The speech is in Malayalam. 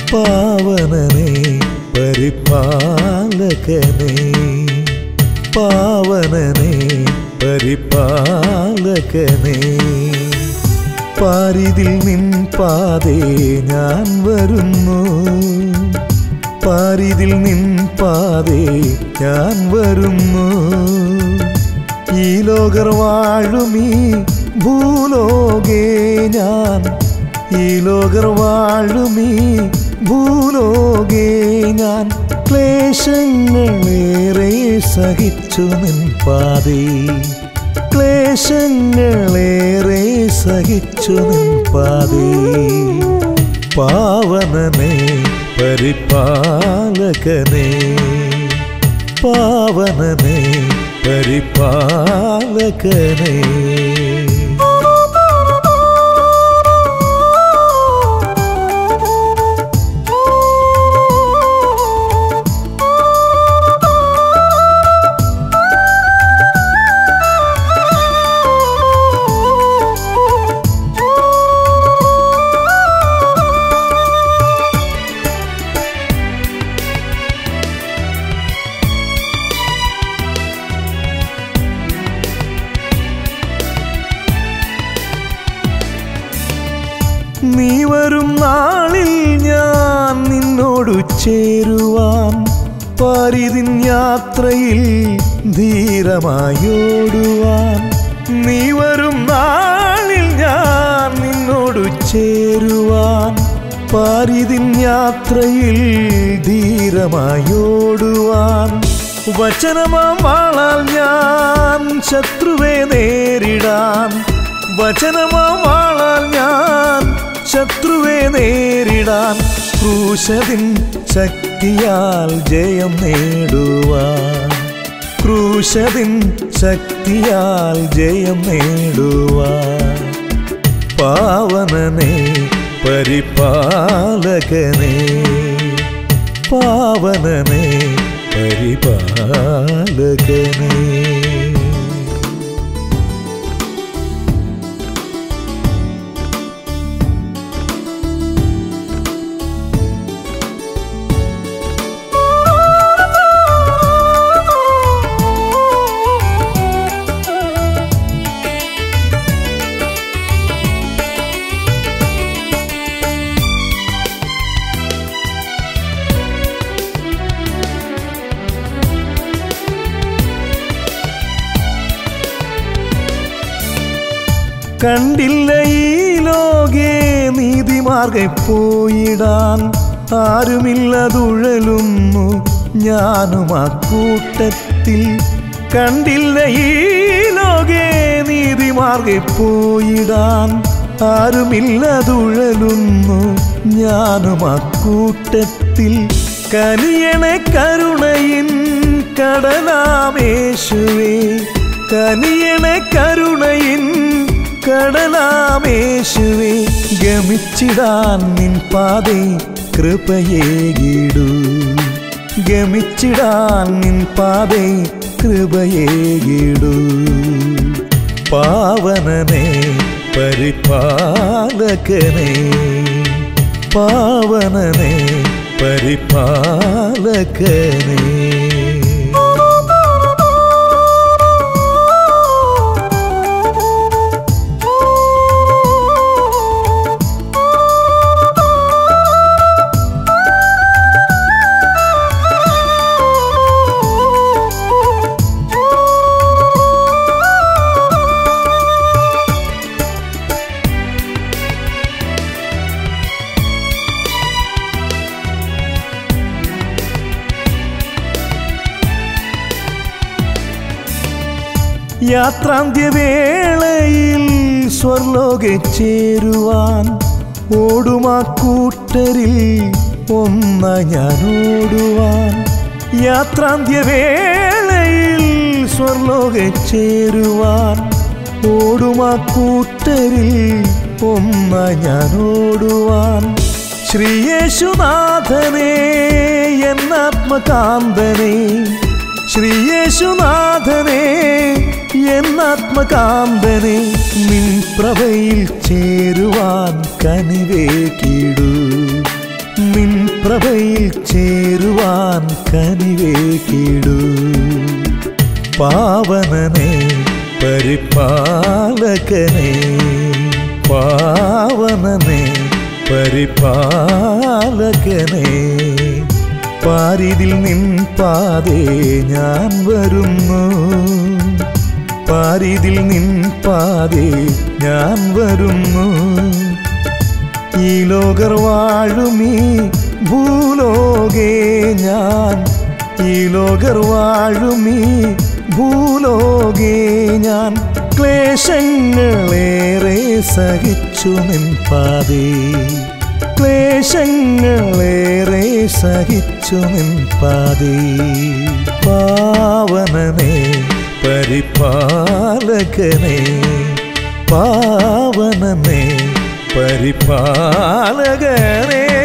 പാവനനെ പരിപാലകനെ പാവനനെ പരിപാലകനെ പാരിതിൽ നിൻ പാതേ ഞാൻ വരുന്നു പാരിതിൽ നിൻ പാതേ ഞാൻ വരുന്നു ഈ ലോകർ വാഴുമീ ഭൂലോകേ ഞാൻ ഈ ലോകർ വാഴുമീ ഭൂലോകേ ഞാൻ ക്ലേശങ്ങളേറെ സഹിച്ചു നിൻ പാതേ ക്ലേശങ്ങളേറെ സഹിച്ചു നിൻ പാതേ പാവനനെ പരിപാലകനെ പാവനനെ പരിപാലകനെ നീ വരും നാളിൽ ഞാൻ നിന്നോടു ചേരുവാൻ പാരിതിൻ യാത്രയിൽ ധീരമായോടുവാൻ നീ വരും നാളിൽ ഞാൻ നിന്നോടു ചേരുവാൻ പാരിതിൻ യാത്രയിൽ ധീരമായോടുവാൻ വചനമാം വാളാൽ ഞാൻ ശത്രുവെ നേരിടാൻ വചനമാം വാളാൽ ഞാൻ ശത്രുവെ നേരിടാൻ ക്രൂശതിൻ ശക്തിയാൽ ജയം നേടുവാൻ ക്രൂശതിൻ ശക്തിയാൽ ജയം നേടുവാൻ പാവനനെ പരിപാലകനെ പാവനനെ പരിപാലകനെ കണ്ടില്ല ഈ ലോകേ നീതിമാർഗെ പോയിടാൻ ആരുമില്ലതുഴലുന്നു ഞാനും ആ കൂട്ടത്തിൽ കണ്ടില്ല ഈ ലോകേ നീതിമാർഗെ പോയിടാൻ ആരുമില്ലതുഴലുന്നു ഞാനും ആ കൂട്ടത്തിൽ കനിയണെ കരുണയിൻ കടലാമേശുവേ കനിയണെ കരുണയിൻ കടലാമേശുവേ ഗമിച്ചിടാൻ നിൻ പാതേ കൃപയേകിടൂ ഗമിച്ചിടാൻ നിൻ പാതേ കൃപയേകിടൂ പാവനനെ പരിപാലകനെ പാവനനെ പരിപാലകനെ യാത്രാന്ത്യവേളയിൽ സ്വർലോകെ ചേരുവാൻ ഓടുമാ കൂട്ടരിൽ ഒന്ന ഞാൻ ഓടുവാൻ യാത്രാന്ത്യവേളയിൽ സ്വർലോകെ ചേരുവാൻ ഓടുമാ കൂട്ടരിൽ ഒന്ന ഞാൻ ഓടുവാൻ ശ്രീയേശുനാഥനെ എന്നാത്മകാന്തനെ ശ്രീയേശുനാഥനെ എന്നാത്മകാന്തനെ നിൻ പ്രഭയിൽ ചേരുവാൻ കനിവേക്കിടൂ നിൻ പ്രഭയിൽ ചേരുവാൻ കനിവേക്കിടൂ പാവനനെ പരിപാലകനെ പാവനനെ പരിപാലകനെ പാരിതിൽ നിൻ പാതേ ഞാൻ വരുന്നു പാരിതിൽ നിൻ പാതേ ഞാൻ വരുന്നു ഈ ലോകർ വാഴുമീ ഭൂലോകേ ഞാൻ ഈ ലോകർ വാഴുമീ ഭൂലോകേ ഞാൻ ക്ലേശങ്ങളേറെ സഹിച്ചു നിൻ പാതേ ക്ലേശങ്ങളേറെ സഹിച്ചു നിൻ പാതേ പാവനനെ പരിപാലകനെ പാവനനെ പരിപാലകനെ